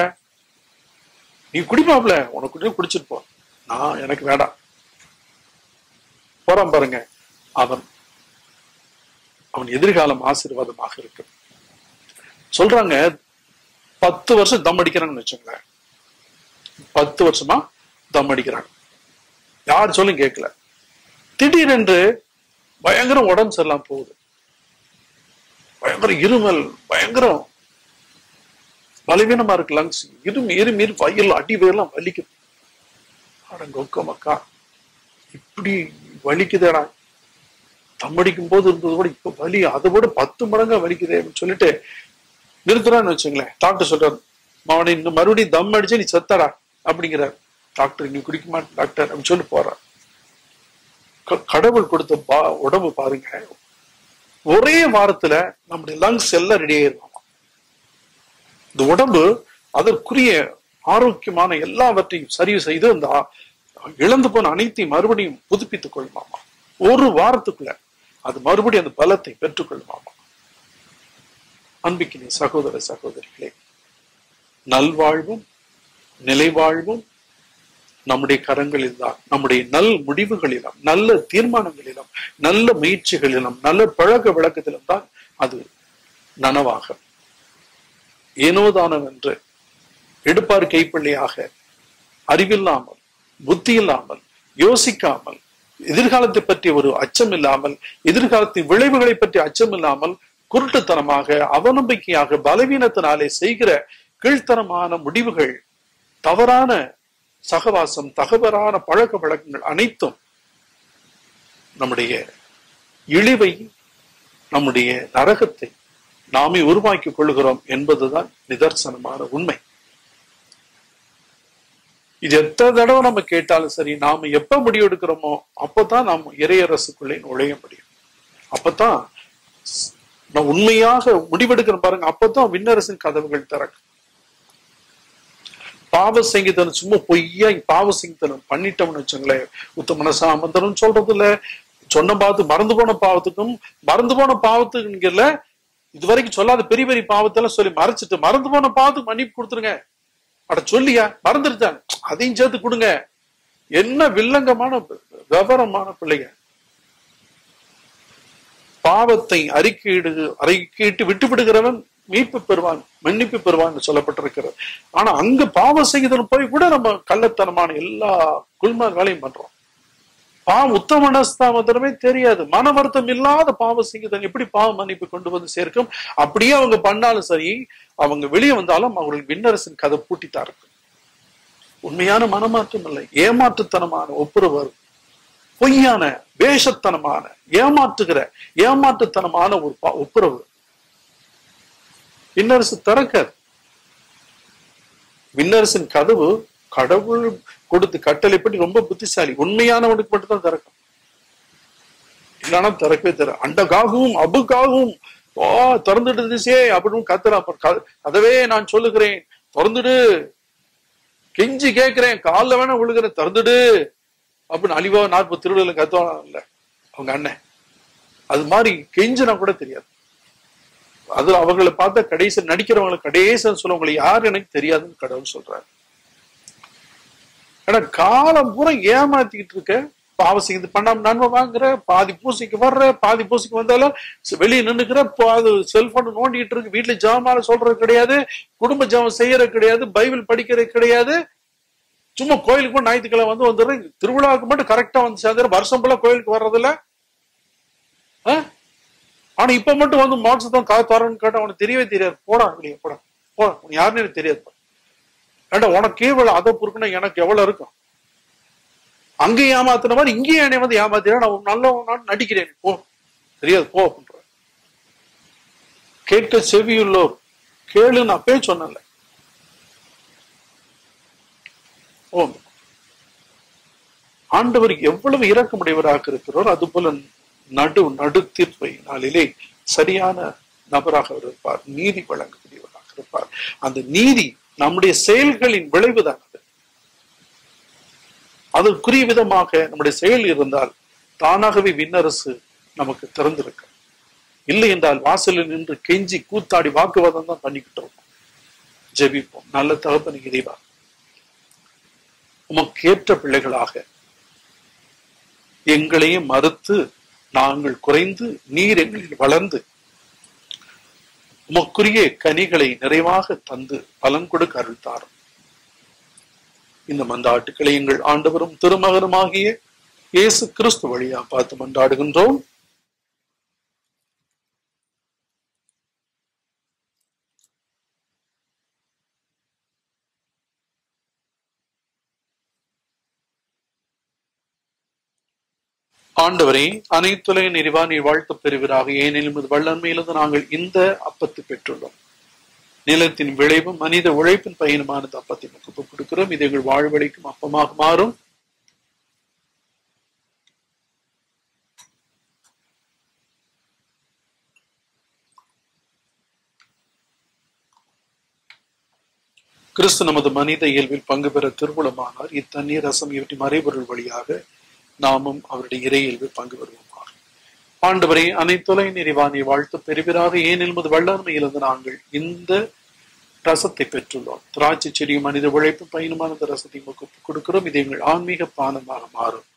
நீ குடிப்பாப்ல உனக்கு குடி குடிச்சிட்டு போ நான் எனக்கு வேண்டாம் போறான் பாருங்க அவன் அவன் எதிர்காலம் ஆசீர்வாதமாக இருக்கு சொல்றாங்க பத்து வருஷம் தம் அடிக்கிறாங்கன்னு வச்சுங்களேன் பத்து வருஷமா தம் அடிக்கிறாங்க யார் சொல்லும் கேட்கல திடீரென்று பயங்கர உடம்பு சரியில்லாம போகுது பயங்கர இருமல் பயங்கரம் பலவீனமா இருக்கு லங்ஸ் இருமி இருமி இரு வயிறுல அடி வயிறுலாம் வலிக்குது அடங்கொக்க மக்கா இப்படி வலிக்குதேடா தம்மடிக்கும் போது இருந்தது கூட இப்ப வலி அதை விட பத்து மடங்கா வலிக்குதே அப்படின்னு சொல்லிட்டு நிறுத்துறான்னு வச்சுங்களேன் டாக்டர் சொல்றாரு அவனை இன்னும் மறுபடியும் தம் அடிச்சு நீ செத்தடா அப்படிங்கிறார் டாக்டர் நீ குடிக்க மாட்டேன் டாக்டர் அப்படின்னு சொல்லி போறார் க- கடவுள் கொடுத்த பா- உடம்பு பாருங்க ஒரே வாரத்துல நம்முடைய லங்ஸ் எல்லாம் ரெடி ஆயிருவாங்க இந்த உடம்பு அதற்குரிய ஆரோக்கியமான எல்லாவற்றையும் சரி செய்து அந்த ஆ- இழந்து போன அனைத்தையும் மறுபடியும் புதுப்பித்துக் கொள்ளுமாமா ஒரு வாரத்துக்குள்ள அது மறுபடியும் அந்த பலத்தை பெற்றுக்கொள்ளுமாமா அன்பிக்கினே சகோதர சகோதரிகளே நல்வாழ்வும் நிலைவாழ்வும் நம்முடைய கரங்களில் தான் நம்முடைய நல் முடிவுகளிலும் நல்ல தீர்மானங்களிலும் நல்ல முயற்சிகளிலும் நல்ல பழக்க விளக்கத்திலும் தான் அது நனவாகும் ஏனோதானம் என்று எடுப்பார் கைப்பிள்ளையாக அறிவில்லாமல் புத்தி இல்லாமல் யோசிக்காமல் எதிர்காலத்தை பற்றி ஒரு அச்சம் இல்லாமல் எதிர்காலத்தின் விளைவுகளை பற்றி அச்சம் இல்லாமல் குருட்டுத்தனமாக அவநம்பிக்கையாக பலவீனத்தினாலே செய்கிற கீழ்த்தரமான முடிவுகள் தவறான சகவாசம் தகவறான பழக்க வழக்கங்கள் அனைத்தும் நம்முடைய இழிவை நம்முடைய நரகத்தை நாமே உருவாக்கிக் கொள்கிறோம் என்பதுதான் நிதர்சனமான உண்மை இது எத்தனை தடவை நம்ம கேட்டாலும் சரி நாம எப்ப முடிவெடுக்கிறோமோ அப்பதான் நாம் இறையரசுக்குள்ளே நுழைய முடியும் அப்பதான் ஸ்- நான் உண்மையாக முடிவெடுக்கிறேன் பாருங்க அப்பதான் விண்ணரசின் கதவுகள் திறக்கும் பாவ சங்கீதனம் சும்மா பொய்யா பாவ சங்கீதனம் பண்ணிட்டோம்னு வச்சுங்களேன் உத்த மனசாமந்தனம் சொல்றது இல்ல சொன்ன பார்த்து மறந்து போன பாவத்துக்கும் மறந்து போன பாவத்துக்குங்கிறல இது வரைக்கும் சொல்லாத பெரிய பெரிய பாவத்தெல்லாம் சொல்லி மறைச்சிட்டு மறந்து போன பாவத்துக்கு மன்னிப்பு கொடுத்துருங்க அட சொல்லியா மறந்துருச்சாங்க அதையும் சேர்த்து கொடுங்க என்ன வில்லங்கமான விவரமான பிள்ளைங்க பாவத்தை அறிக்கையிடு அறிக்கையிட்டு விட்டு விடுகிறவன் மீட்பு பெறுவான் மன்னிப்பு பெறுவான் சொல்லப்பட்டிருக்கிறது ஆனா அங்க பாவ செய்தல் போய் கூட நம்ம கள்ளத்தனமான எல்லா குல்ம வேலையும் பண்றோம் பாவம் உத்தம மனஸ்தாமதமே தெரியாது மன வருத்தம் இல்லாத பாவ செய்தல் எப்படி பாவ மன்னிப்பு கொண்டு வந்து சேர்க்கும் அப்படியே அவங்க பண்ணாலும் சரி அவங்க வெளியே வந்தாலும் அவர்கள் விண்ணரசின் கதை பூட்டித்தா இருக்கும் உண்மையான மனமாற்றம் இல்லை ஏமாற்றுத்தனமான ஒப்புரவர் பொய்யான வேஷத்தனமான ஏமாற்றுகிற ஏமாற்றுத்தனமான ஒரு பா- ஒப்புரவு விண்ணரசு திறக்காது விண்ணரசின் கதவு கடவுள் கொடுத்து கட்டளைப்படி ரொம்ப புத்திசாலி உண்மையானவனுக்கு மட்டும் தான் திறக்கும் இல்லைன்னா திறக்கவே தர அண்டகாகவும் அபுக்காகவும் ஓ திறந்துட்டு இருந்துச்சே அப்படின்னு கத்துறான் அப்புறம் க- கதவே நான் சொல்லுகிறேன் திறந்துடு கெஞ்சி கேட்கிறேன் காலில் வேணா விழுகிறேன் திறந்துடு அப்படின்னு அழிவா நாற்பது திருவிழா கத்துவான் இல்ல அவங்க அண்ணன் அது மாதிரி கெஞ்சினா கூட தெரியாது அது அவர்களை பார்த்தா கடைசி நடிக்கிறவங்களை கடைசி சொல்லுவங்களை யார் எனக்கு தெரியாதுன்னு கடவுள் சொல்றாரு ஆனா காலம் பூரா ஏமாத்திக்கிட்டு இருக்க பாவ செய்து பண்ணாம நன்மை வாங்குற பாதி பூசைக்கு வர்ற பாதி பூசைக்கு வந்தாலும் ச- வெளியே நின்னுக்கிற போ- அது செல்போன் நோண்டிட்டு இருக்கு வீட்டுல ஜாமால சொல்றது கிடையாது குடும்ப ஜாமம் செய்யறது கிடையாது பைபிள் படிக்கிறது கிடையாது சும்மா கோயிலுக்கு மட்டும் ஞாயிற்றுக்கிழமை வந்து வந்துடுறேன் திருவிழாவுக்கு மட்டும் கரெக்டா வந்து சேர்ந்துற வருஷம் போல கோயிலுக்கு வர்றதில்ல ஆ? ஆனா இப்ப மட்டும் வந்து மாட்சத்தான் கா தரன்னு கேட்டா உனக்கு தெரியவே தெரியாது போடா வெளியே போடா போடா உனக்கு யாருன்னு எனக்கு தெரியாது ஏண்டா உனக்கு எவ்வளவு அதை பொறுக்குன்னா எனக்கு எவ்வளவு இருக்கும் அங்கேயும் ஏமாத்துன மாதிரி இங்கேயும் என்னை வந்து ஏமாத்தினா நான் நல்ல நான் நடிக்கிறேன் போ தெரியாது போ அப்படின்ற கேட்க செவியுள்ளோர் கேளு நான் அப்பயே சொன்னேன்ல ஓ ஆண்டவர் எவ்வளவு இரக்கமுடையவராக இருக்கிறார் அது போல நடு நடு தீர்ப்பை நாளிலே சரியான நபராக அவர் இருப்பார் நீதி வழங்கக்கூடியவராக இருப்பார் அந்த நீதி நம்முடைய செயல்களின் விளைவுதான் அது அதற்குரிய விதமாக நம்முடைய செயல் இருந்தால் தானாகவே விண்ணரசு நமக்கு திறந்திருக்க இல்லை என்றால் வாசலில் நின்று கெஞ்சி கூத்தாடி வாக்குவாதம் தான் பண்ணிக்கிட்டு இருக்கோம் ஜெபிப்போம் நல்ல தகப்பன் இறைவா உமக்கேற்ற பிள்ளைகளாக எங்களையும் மறுத்து நாங்கள் குறைந்து நீர் எங்களில் வளர்ந்து உமக்குரிய கனிகளை நிறைவாக தந்து பலன் கொடுக்க அருள்தாரும் இந்த மந்தாட்டுக்களை எங்கள் ஆண்டவரும் திருமகனுமாகிய இயேசு கிறிஸ்து வழியா பார்த்து மன்றாடுகின்றோம் ஆண்டவரே அனைத்துலக நிறைவா நீ வாழ்த்து பெறுவீராக ஏனெனில் இது வல்லன்மையிலிருந்து நாங்கள் இந்த அப்பத்தை பெற்றுள்ளோம் நிலத்தின் விளைவும் மனித உழைப்பின் பயனுமான இந்த அப்பத்தை நமக்கு ஒப்புக் கொடுக்கிறோம் இது எங்கள் வாழ்வழிக்கும் அப்பமாக மாறும் கிறிஸ்து நமது மனித இயல்பில் பங்கு பெற திருவுளமானார் இத்தண்ணீர் ரசம் இவற்றின் மறைபொருள் வழியாக நாமும் அவருடைய இறை இயல்பில் பங்கு பெறுவோமாக ஆண்டவரை அனைத்துலை நிறைவானை வாழ்த்து பெறுவீராக ஏன் என்பது வல்லன்மையிலிருந்து நாங்கள் இந்த ரசத்தை பெற்றுள்ளோம் திராட்சை செடியும் மனித உழைப்பு பயனுமான இந்த ரசத்தை உங்களுக்கு ஒப்புக் கொடுக்கிறோம் இது எங்கள் ஆன்மீக பானமாக மாறும்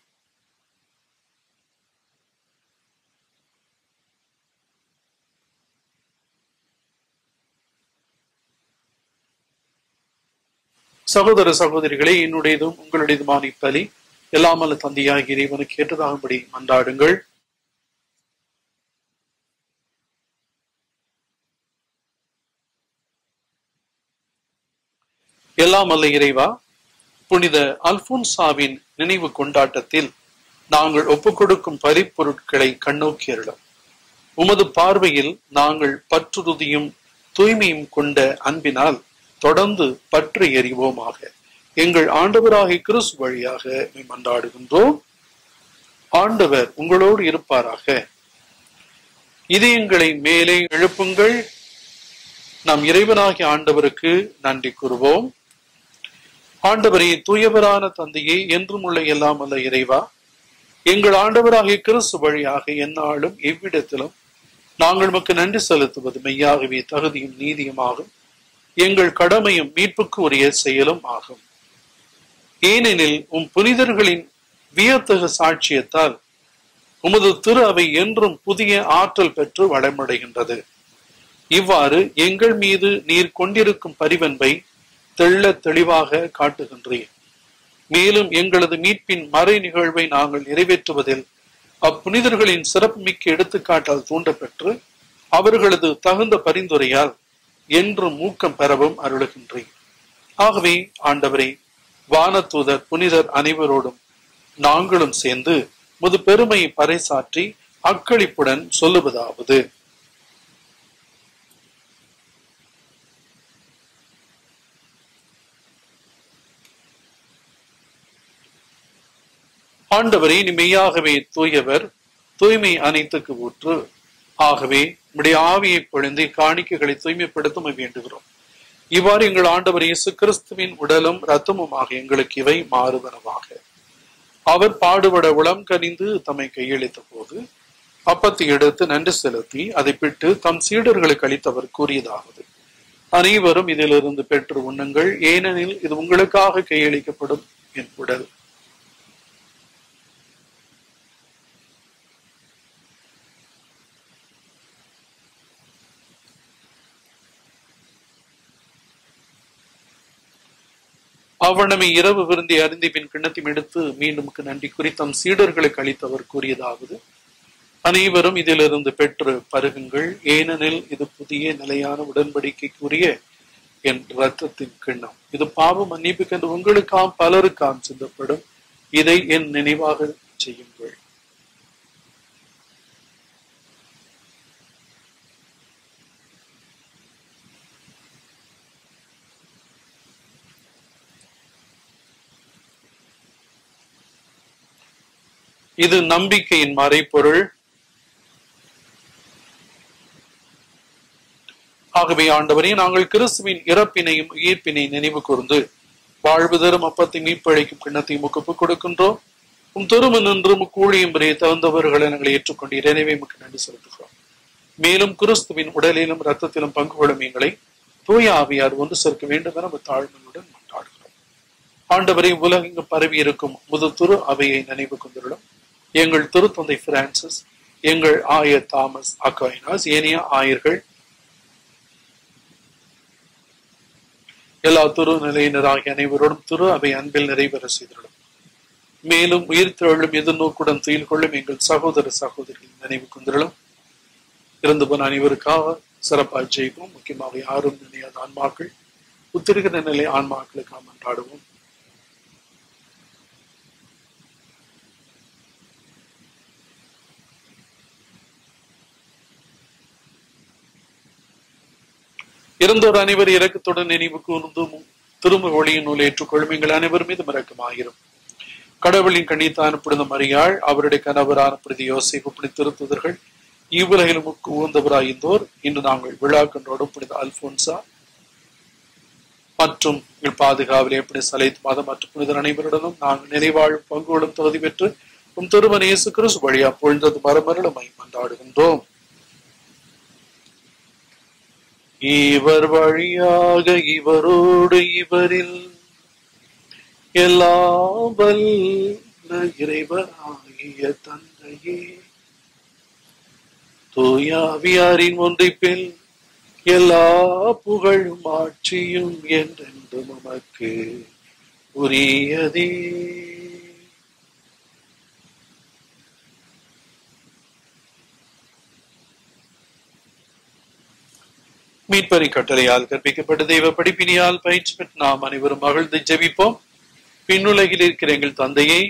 சகோதர சகோதரிகளே என்னுடையதும் உங்களுடையதுமான இப்பலி எல்லாமல்ல தந்தையாகிய இறைவனுக்கு ஏற்றதாகும்படி மன்றாடுங்கள் எல்லாம் அல்ல இறைவா புனித அல்போன்சாவின் நினைவு கொண்டாட்டத்தில் நாங்கள் ஒப்புக் கொடுக்கும் பரிப்பொருட்களை கண்ணோக்கி அருளும் உமது பார்வையில் நாங்கள் பற்றுறுதியும் தூய்மையும் கொண்ட அன்பினால் தொடர்ந்து பற்று எறிவோமாக எங்கள் ஆண்டவராகிய கிறிஸ்து வழியாக உம்மை மன்றாடுகின்றோம் ஆண்டவர் உங்களோடு இருப்பாராக இதயங்களை மேலே எழுப்புங்கள் நாம் இறைவனாகிய ஆண்டவருக்கு நன்றி கூறுவோம் ஆண்டவரே தூயவரான தந்தையே என்றும் உள்ள எல்லாம் அல்ல இறைவா எங்கள் ஆண்டவராகிய கிறிஸ்து வழியாக எந்நாளும் எவ்விடத்திலும் நாங்கள் உமக்கு நன்றி செலுத்துவது மெய்யாகவே தகுதியும் நீதியுமாகும் எங்கள் கடமையும் மீட்புக்கு உரிய செயலும் ஆகும் ஏனெனில் உம் புனிதர்களின் வியத்தகு சாட்சியத்தால் உமது திரு அவை என்றும் புதிய ஆற்றல் பெற்று வளமடைகின்றது இவ்வாறு எங்கள் மீது நீர் கொண்டிருக்கும் பரிவன்பை தெள்ள தெளிவாக காட்டுகின்றேன் மேலும் எங்களது மீட்பின் மறை நிகழ்வை நாங்கள் நிறைவேற்றுவதில் அப்புனிதர்களின் சிறப்புமிக்க எடுத்துக்காட்டால் தூண்டப்பெற்று அவர்களது தகுந்த பரிந்துரையால் என்றும் ஊக்கம் பெறவும் அருளுகின்றேன் ஆகவே ஆண்டவரே வானதூதர் புனிதர் அனைவரோடும் நாங்களும் சேர்ந்து முது பெருமையை பறைசாற்றி அக்களிப்புடன் சொல்லுவதாவது ஆண்டவரே நீ மெய்யாகவே தூயவர் தூய்மை அனைத்துக்கு ஊற்று ஆகவே உடைய ஆவியை பொழிந்து காணிக்கைகளை தூய்மைப்படுத்த வேண்டுகிறோம் இவ்வாறு எங்கள் ஆண்டவர் இயேசு கிறிஸ்துவின் உடலும் இரத்தமுமாக எங்களுக்கு இவை மாறுவனவாக அவர் பாடுபட உளம் கனிந்து தம்மை கையளித்த போது அப்பத்தை எடுத்து நன்றி செலுத்தி அதை பிட்டு தம் சீடர்களுக்கு அளித்தவர் கூறியதாவது அனைவரும் இதிலிருந்து பெற்று உண்ணுங்கள் ஏனெனில் இது உங்களுக்காக கையளிக்கப்படும் என் உடல் அவ்வளமை இரவு விருந்தி அருந்தி பின் கிண்ணத்தையும் எடுத்து மீண்டும் நன்றி குறி தம் சீடர்களுக்கு அளித்தவர் கூறியதாவது அனைவரும் இதிலிருந்து பெற்று பருகுங்கள் ஏனெனில் இது புதிய நிலையான உடன்படிக்கைக்குரிய என் ரத்தத்தின் கிண்ணம் இது பாவ மன்னிப்புக்கென்று உங்களுக்காம் பலருக்காம் சிந்தப்படும் இதை என் நினைவாக செய்யுங்கள் இது நம்பிக்கையின் மறைப்பொருள் ஆகவே ஆண்டவரே நாங்கள் கிறிஸ்துவின் இறப்பினையும் உயிர்ப்பினை நினைவு கூர்ந்து வாழ்வு தரும் அப்பத்தை மீட்பழைக்கும் கிண்ணத்தையும் முகப்பு கொடுக்கின்றோம் உம் திரும நின்று முக்கூழியும் பெரிய தகுந்தவர்களை நாங்கள் ஏற்றுக்கொண்டு இறைவே முக்கு நன்றி செலுத்துகிறோம் மேலும் கிறிஸ்துவின் உடலிலும் ரத்தத்திலும் பங்கு கொள்ளும் எங்களை தூய ஆவியார் ஒன்று சேர்க்க வேண்டும் என நம்ம தாழ்மையுடன் மன்றாடுகிறோம் ஆண்டவரை உலகெங்கும் பரவி இருக்கும் முது துரு அவையை நினைவு கொண்டுள்ளோம் எங்கள் திருத்தந்தை பிரான்சிஸ் எங்கள் ஆயர் தாமஸ் அக்வைனாஸ் ஏனைய ஆயர்கள் எல்லா துரு நிலையினராகிய அனைவரோடும் திரு அவை அன்பில் நிறைவேற செய்துள்ளோம் மேலும் உயிர் திரளும் எதிர்நோக்குடன் துயில் கொள்ளும் எங்கள் சகோதர சகோதரிகள் நினைவு கொண்டுள்ளோம் இறந்து போன அனைவருக்காக சிறப்பாக ஜெயிப்போம் முக்கியமாக யாரும் நினையாத ஆன்மாக்கள் உத்திருக்கிற நிலை ஆன்மாக்களுக்காக மன்றாடுவோம் இறந்தோர் அனைவர் இறக்கத்துடன் நினைவு கூர்ந்து திரும்ப ஒளியின் நூல் ஏற்றுக்கொள்ளும் எங்கள் அனைவர் மீது இறக்கமாயிரும் கடவுளின் கண்ணித்தான் புனித மரியாள் அவருடைய கணவரான புனித யோசிப்பு புனித திருத்துதர்கள் இவ்வுலகிலும் முக்கு உகந்தவராயிருந்தோர் இன்று நாங்கள் விழா கண்டோடும் புனித அல்போன்சா மற்றும் எங்கள் பாதுகாவலே புனித சலைத் மாதம் மற்றும் புனிதர் அனைவருடனும் நாங்கள் நினைவாழ் பங்குகளும் தகுதி பெற்று உம் திருமண இயேசு கிறிஸ்து வழியா பொழுந்தது மரமருளுமை மன்றாடுகின்றோம் இவர் வழியாக இவரோடு இவரில் எல்லாம் வல்ல இறைவனாகிய தந்தையே தூயாவியாரின் ஒன்றிப்பில் எல்லா புகழும் ஆட்சியும் என்றென்று நமக்கு உரியதே மீட்பரி கட்டளையால் கற்பிக்கப்பட்ட தெய்வ படிப்பினியால் பயிற்சி பெற்று நாம் அனைவரும் மகிழ்ந்து ஜெபிப்போம் பின்னுலகில் இருக்கிற எங்கள் தந்தையை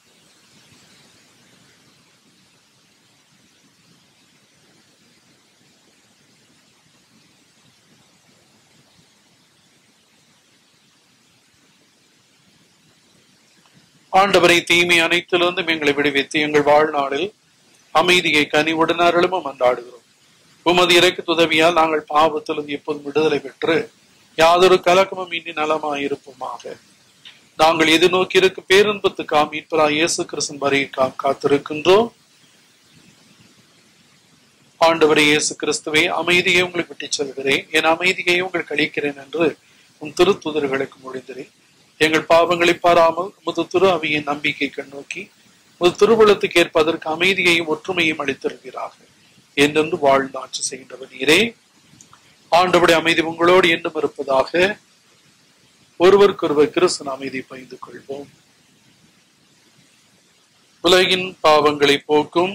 ஆண்டவரை தீமை அனைத்திலிருந்தும் எங்களை விடுவித்து எங்கள் வாழ்நாளில் அமைதியை கனிவுடன் அருளும் மன்றாடுகிறோம் உமது இறக்கு உதவியால் நாங்கள் பாவத்திலிருந்து எப்போதும் விடுதலை பெற்று யாதொரு கலக்கமும் இன்றி நலமாயிருப்போமாக நாங்கள் எதிர்நோக்கி இருக்கும் பேரின்பத்துக்கா மீட்பரா இயேசு கிறிஸ்தன் வரைக்கா காத்திருக்கின்றோம் ஆண்டவரே இயேசு கிறிஸ்துவை அமைதியை உங்களுக்கு விட்டுச் செல்கிறேன் என் அமைதியை உங்களுக்கு அளிக்கிறேன் என்று உன் திருத்துதர்களுக்கு முடிந்தேன் எங்கள் பாவங்களை பாராமல் முது திரு அவையின் நம்பிக்கை கண்ணோக்கி முது திருவுளத்துக்கு ஏற்ப அதற்கு அமைதியையும் ஒற்றுமையும் அளித்திருக்கிறார்கள் என்றென்று வாழ்ந்து ஆட்சி செய்கின்றவர் நீரே ஆண்டவருடைய அமைதி உங்களோடு என்றும் இருப்பதாக ஒருவருக்கொருவர் கிறிஸ்தன் அமைதி பகிர்ந்து கொள்வோம் உலகின் பாவங்களை போக்கும்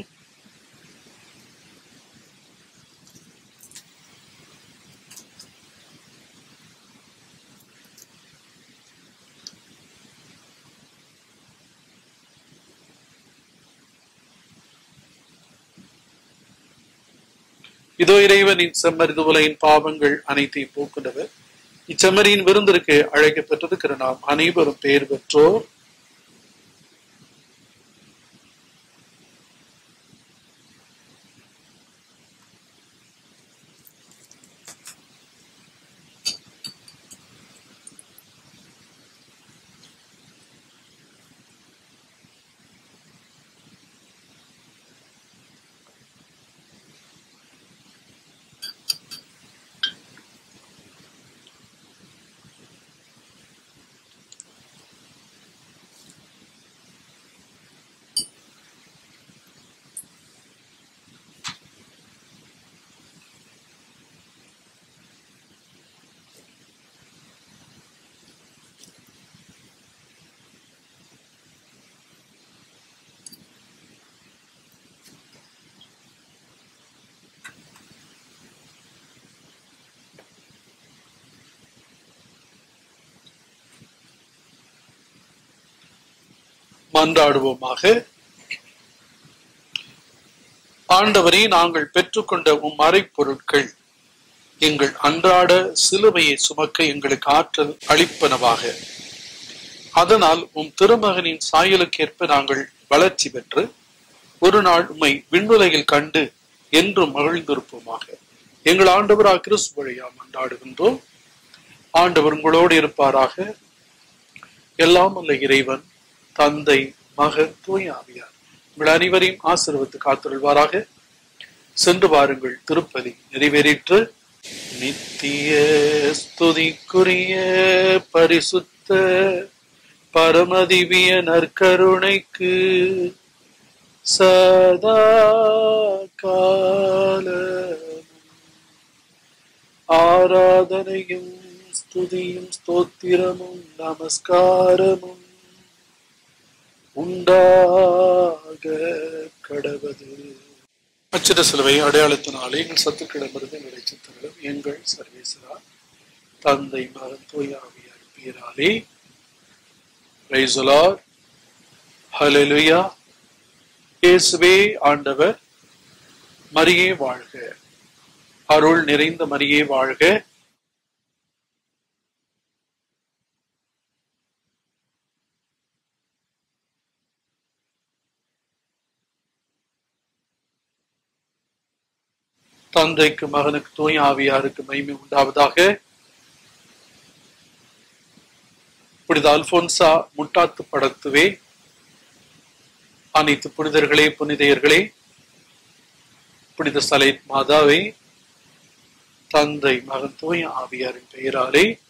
இதோ இறைவனின் செம்மறிது உலகின் பாவங்கள் அனைத்தையும் போக்குண்டவர் இச்செம்மறியின் விருந்திற்கு அழைக்கப்பட்டிருக்கிற நாம் அனைவரும் பெயர் பெற்றோர் மன்றாடுவோமாக ஆண்டவரே நாங்கள் பெற்றுக்கொண்ட உம் மறைப்பொருட்கள் எங்கள் அன்றாட சிலுவையை சுமக்க எங்களுக்கு ஆற்றல் அளிப்பனவாக அதனால் உம் திருமகனின் சாயலுக்கேற்ப நாங்கள் வளர்ச்சி பெற்று ஒரு நாள் உம்மை விண்ணுலகில் கண்டு என்றும் மகிழ்ந்திருப்போமாக எங்கள் ஆண்டவரா கிறிஸ்து வழியா மன்றாடுகின்றோம் ஆண்டவர் உங்களோடு இருப்பாராக எல்லாம் அல்ல இறைவன் தந்தை மகன் தூய் ஆவியார் உங்கள் அனைவரையும் ஆசீர்வத்து காத்துள்வாராக சென்று வாருங்கள் திருப்பதி நிறைவேறிற்று நித்திய ஸ்துதிக்குரிய பரிசுத்த பரமதிவிய நற்கருணைக்கு சதா காலமும் ஆராதனையும் ஸ்துதியும் ஸ்தோத்திரமும் நமஸ்காரமும் உண்டாக கடவது அச்சிட சிலுவை அடையாளத்தினாலே எங்கள் சத்துக்களிடமிருந்து நிலைச்சித்தர்களும் எங்கள் சர்வேசரா தந்தை மகன் தூயாவியார் பேராலே ரைசுலார் ஹலெலுயா இயேசுவே ஆண்டவர் மரியே வாழ்க அருள் நிறைந்த மரியே வாழ்க தந்தைக்கு மகனுக்கு தூய் ஆவியாருக்கு மகிமை உண்டாவதாக புனித அல்போன்சா முட்டாத்து படத்துவே அனைத்து புனிதர்களே புனிதையர்களே புனித சலை மாதாவே தந்தை மகன் தூய் ஆவியாரின் பெயராலே